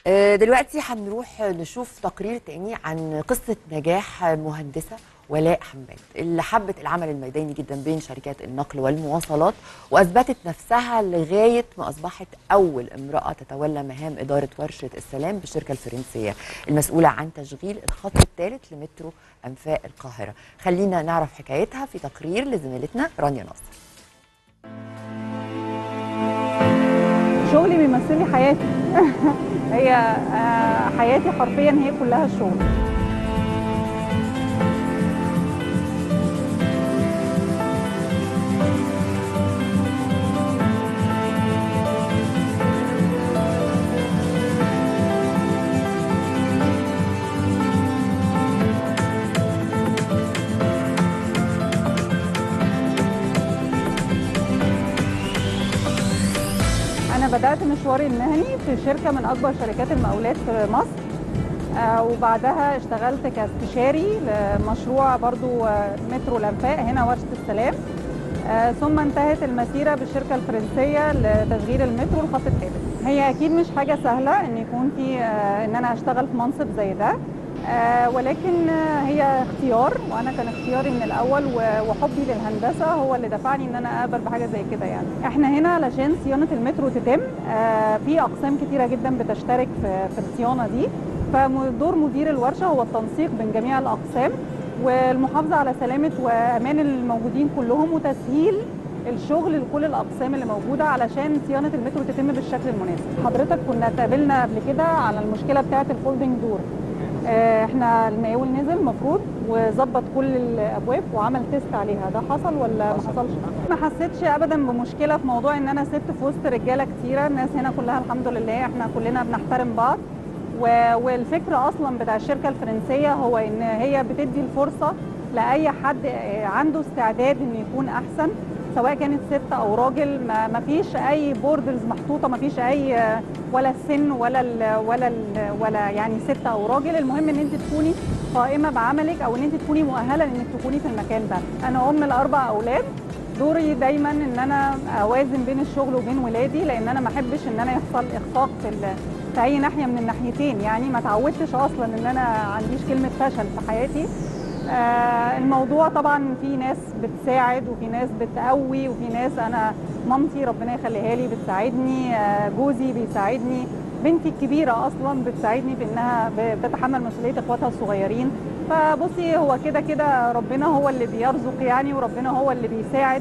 آه، دلوقتي هنروح نشوف تقرير تاني عن قصة نجاح مهندسة ولاء حماد اللي حبت العمل الميداني جدا بين شركات النقل والمواصلات وأثبتت نفسها لغاية ما أصبحت أول امرأة تتولى مهام إدارة ورشة السلام بالشركة الفرنسية المسؤولة عن تشغيل الخط الثالث لمترو أنفاق القاهرة خلينا نعرف حكايتها في تقرير لزميلتنا رانيا ناصر شغلي بيمثل لي حياتي هي آه، حياتي حرفيا هي كلها الشغل أنا بدأت مشواري المهني في شركة من أكبر شركات المقاولات في مصر آه، وبعدها اشتغلت كاستشاري لمشروع برضو آه، مترو الأنفاق هنا ورشة السلام آه، ثم انتهت المسيرة بالشركة الفرنسية لتشغيل المترو الخط الثالث هي أكيد مش حاجة سهلة إن يكون في آه، إن أنا أشتغل في منصب زي ده آه، ولكن آه، هي اختيار وانا كان اختياري من الاول و- وحبي للهندسه هو اللي دفعني ان انا اقبل بحاجه زي كده يعني احنا هنا علشان صيانه المترو تتم آه، في اقسام كتيره جدا بتشترك في في الصيانه دي فدور مدير الورشه هو التنسيق بين جميع الاقسام والمحافظه على سلامه وامان الموجودين كلهم وتسهيل الشغل لكل الاقسام اللي موجوده علشان صيانه المترو تتم بالشكل المناسب حضرتك كنا اتقابلنا قبل كده على المشكله بتاعه الفولدنج دور آه، احنا المقاول نزل المفروض وظبط كل الابواب وعمل تيست عليها ده حصل ولا ما حصلش ما حسيتش ابدا بمشكله في موضوع ان انا سبت في وسط رجاله كتيره الناس هنا كلها الحمد لله احنا كلنا بنحترم بعض و- والفكره اصلا بتاع الشركه الفرنسيه هو ان هي بتدي الفرصه لاي حد آه، عنده استعداد انه يكون احسن سواء كانت ست او راجل ما ما فيش اي بوردرز محطوطه ما فيش اي آه، ولا السن ولا ال ولا ال ولا يعني ست او راجل المهم ان انت تكوني قائمه بعملك او ان انت تكوني مؤهله انك تكوني في المكان ده انا ام لاربع اولاد دوري دايما ان انا اوازن بين الشغل وبين ولادي لان انا ما احبش ان انا يحصل اخفاق في ال- في اي ناحيه من الناحيتين يعني ما تعودتش اصلا ان انا عنديش كلمه فشل في حياتي آه، الموضوع طبعا في ناس بتساعد وفي ناس بتقوي وفي ناس انا مامتي ربنا يخليها لي بتساعدني آه، جوزي بيساعدني بنتي الكبيره اصلا بتساعدني بانها ب- بتتحمل مسؤوليه اخواتها الصغيرين فبصي هو كده كده ربنا هو اللي بيرزق يعني وربنا هو اللي بيساعد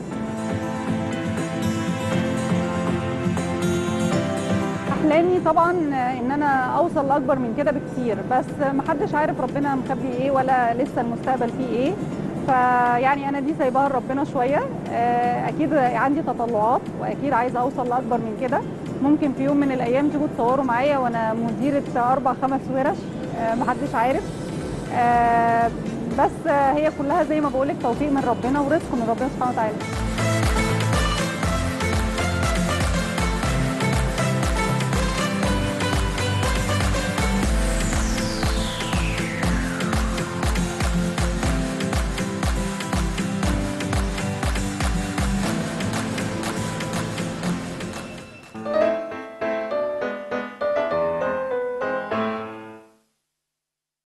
احلامي طبعا ان انا اوصل لاكبر من كده بكتير بس محدش عارف ربنا مخبي ايه ولا لسه المستقبل فيه ايه فيعني انا دي سايباها لربنا شويه آه، اكيد عندي تطلعات واكيد عايزه اوصل لاكبر من كده ممكن في يوم من الايام تيجوا تصوروا معايا وانا مديره اربع خمس ورش آه، محدش عارف آه، بس آه، هي كلها زي ما بقولك توفيق من ربنا ورزق من ربنا سبحانه وتعالى